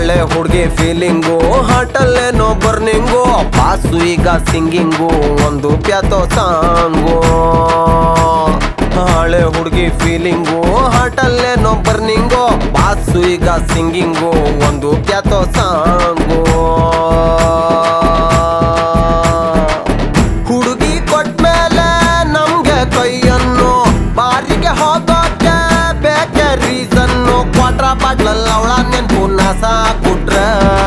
ಹಳೆ ಹುಡುಗಿ ಫೀಲಿಂಗು ಹಾಟಲ್ಲೇನೋ ಬರ್ನಿಂಗು ಪಾಸು ಈಗ ಸಿಂಗಿಂಗು ಒಂದು ಪ್ಯಾತೋ ಸಾಂಗು ಹಳೆ ಹುಡುಗಿ ಫೀಲಿಂಗು ಹಾಟಲ್ಲೇನೋ ಬರ್ನಿಂಗು ಪಾಸು ಈಗ ಸಿಂಗಿಂಗು ಒಂದು ಪ್ಯಾತೋ ಸಾಂಗು ಹುಡುಗಿ ಕೊಟ್ಮೇಲೆ ನಮ್ಗೆ ಕೈಯನ್ನು ಬಾರಿಗೆ ಹೋಗೋಕೆ ಬೇಕೆ ರೀಸನ್ನು ಕ್ವಾಟ್ರ ಬಾಟ್ಲಲ್ಲಿ ಅವಳ ನೆನ್ಪು ನಾಸ ಕೊಟ್ರೆ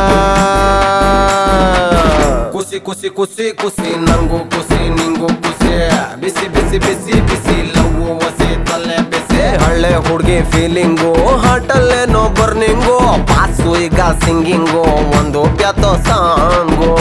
ಖುಷಿ ಖುಷಿ ಖುಷಿ ಖುಷಿ ನಂಗೂ ಖುಷಿ ನಿಂಗೂ ಖುಷಿ ಬಿಸಿ ಬಿಸಿ ಬಿಸಿ ಬಿಸಿ ಲವ್ ಹೊಸಿ ತಲೆ ಬಿಸಿ ಹಳ್ಳೆ ಹುಡುಗಿ ಫೀಲಿಂಗು ಹಾಟಲ್ಲೇನೋ ಬರ್ನಿಂಗು ಪಾಸು ಈಗ ಸಿಂಗಿಂಗು ಒಂದು ಪ್ಯಾತೋ ಸಾಂಗು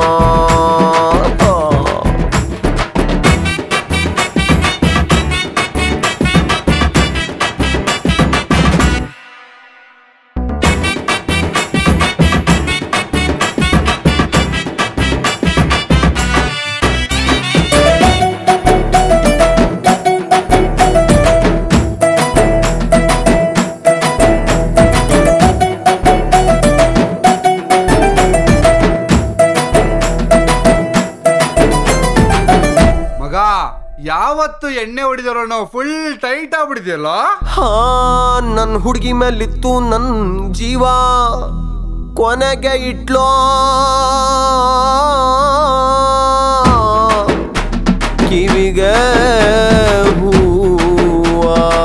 ಮಗ ಯಾವತ್ತು ಎಣ್ಣೆ ಹೊಡಿದಾರೋ ನಾವು ಫುಲ್ ಟೈಟ್ ಆಗ್ಬಿಡಿದ್ಯಲ್ಲ ಹಾ ನನ್ ಹುಡುಗಿ ಮೇಲಿತ್ತು ನನ್ ಜೀವ ಕೊನೆಗೆ ಇಟ್ಲೋ ಕಿವಿಗೆ ಹೂವ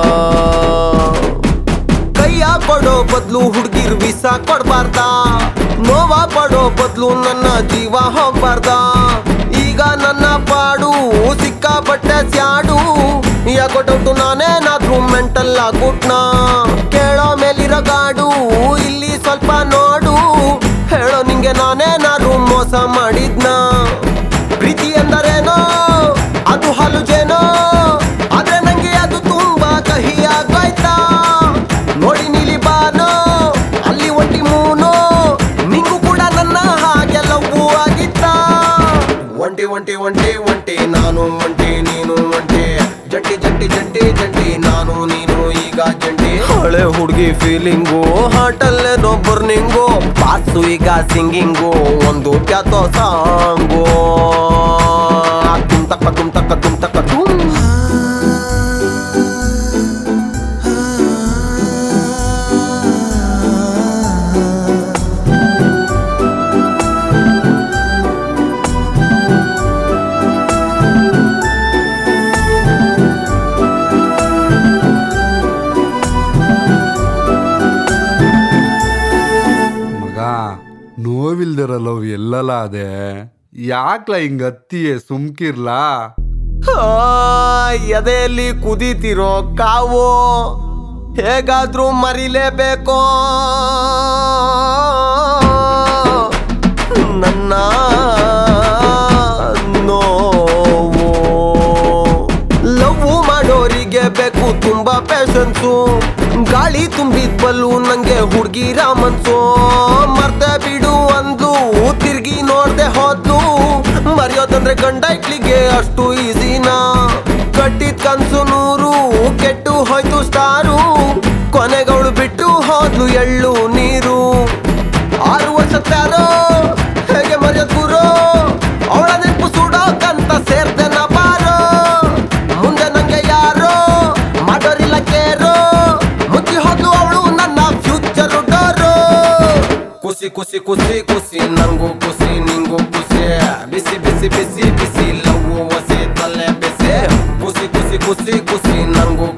ಕೈಯ ಕೊಡೋ ಬದ್ಲು ಹುಡುಗಿರ್ ವಿಸ ಕೊಡ್ಬಾರ್ದ ನೋವ ಪಡೋ ಬದ್ಲು ನನ್ನ ಜೀವ ಹೋಗ್ಬಾರ್ದ ಈಗ ನನ್ನ ಪಾಡು ಸಿಕ್ಕಾಪಟ್ಟೆ ಸ್ಯಾಡು ಯಾಕೋ ಡೌಟು ನಾನೇನಾದ್ರೂ ಮೆಂಟಲ್ ಆಗ್ಬಿಟ್ನ ಕೇಳೋ ಮೇಲಿರೋ ಗಾಡು ಇಲ್ಲಿ ಸ್ವಲ್ಪ ನೋಡು ಹೇಳೋ ನಿಂಗೆ ನಾನೇನಾದ್ರೂ ಮೋಸ ಮಾಡಿದ್ನ ಪ್ರೀತಿ ಎಂದರೇನೋ ಅದು ಹಾಲು ಜೇನೋ ಆದ್ರೆ ನಂಗೆ ಅದು ತುಂಬಾ ಕಹಿ ಆಗೋಯ್ತಾ ನೋಡಿ ನೀಲಿ ಬಾನೋ ಅಲ್ಲಿ ಒಂಟಿ ಮೂನೋ ನಿಂಗೂ ಕೂಡ ನನ್ನ ಹಾಗೆ ಲವ್ವು ಆಗಿತ್ತ ಒಂಟಿ ಒಂಟಿ ಒಂಟಿ ಒಂಟಿ ನಾನು ಒಂಟಿ ನೀನು ಒಂಟಿ ಜಂಟಿ ಜಂಟಿ ಜಂಟಿ ಜಂಟಿ ನಾನು ನೀನು ಈಗ ಜಂಟಿ ಹಳೆ ಹುಡುಗಿ ಫೀಲಿಂಗು ಹಾಟಲ್ಲೇನೋ ಬರ್ನಿಂಗು ಪಾಸು ಈಗ ಸಿಂಗಿಂಗು ಒಂದು ಪ್ಯಾತೋ ಸಾಂಗು ತುಮ್ ತಕ್ಕ ತುಮ್ ತಕ್ಕ ತುಮ್ ತಕ್ಕ ತುಮ್ ಮಗ ನೋವಿಲ್ದಿರ ಲವ್ ಎಲ್ಲಲ್ಲ ಅದೇ ಯಾಕ್ಲ ಹಿಂಗ ಅತ್ತಿಯೇ ಸುಮ್ಕಿರ್ಲಾ ಆ, ಎದೆಯಲ್ಲಿ ಕುದೀತಿರೋ ಕಾವು ಹೇಗಾದ್ರೂ ಮರಿಲೇಬೇಕೋ ನನ್ನ ನೋವು ಲವ್ ಮಾಡೋರಿಗೆ ಬೇಕು ತುಂಬಾ ಪೇಷನ್ಸು ಗಾಳಿ ತುಂಬಿದ್ ಬಲ್ಲು ನಂಗೆ ಹುಡ್ಗಿ ರಾಮನ್ಸು ಮರ್ತೆ ಬಿಡು ಅಂದ್ಲು ತಿರ್ಗಿ ನೋಡ್ದೆ ಹೋದ್ಲು ಮರೆಯೋದಂದ್ರೆ ಗಂಡ ಇಟ್ಲಿಗೆ ಅಷ್ಟು ಈಸಿನಾ ಕಟ್ಟಿದ್ ಕನ್ಸು ನೂರು ಕೆಟ್ಟು ಹೋಯ್ತು ಸ್ಟಾರು ಕೊನೆಗಳು ಬಿಟ್ಟು ಹೋದ್ಲು ಎಳ್ಳು ನೀರು ಆರು ವರ್ಷ ತಾರೋ ಹೇಗೆ ಮರೆಯೋದ್ ಗುರು ಅವಳ ನೆನಪು ಸುಡೋಕಂತ ಸೇರ್ದೆ ನಾ ಬಾರೋ ಮುಂದೆ ನಂಗೆ ಯಾರೋ ಮಾಡೋರಿಲ್ಲ ಕೇರೋ ಮುಚ್ಚಿ ಹೋದ್ಲು ಅವಳು ನನ್ನ ಫ್ಯೂಚರ್ ಡೋರು ಖುಷಿ ಖುಷಿ ಖುಷಿ ಖುಷಿ ನಂಗೂ ಖುಷಿ ನಿಂಗೂ ಖುಷಿ ಬಿಸಿ ಬಿಸಿ ಬಿಸಿ ಬಿಸಿ ಲವ್ ಹೊಸಿ ತಲೆ ಬಿಸಿ ಖುಷಿ ಖುಷಿ ಖುಷಿ ಖುಷಿ ನಂಗೂ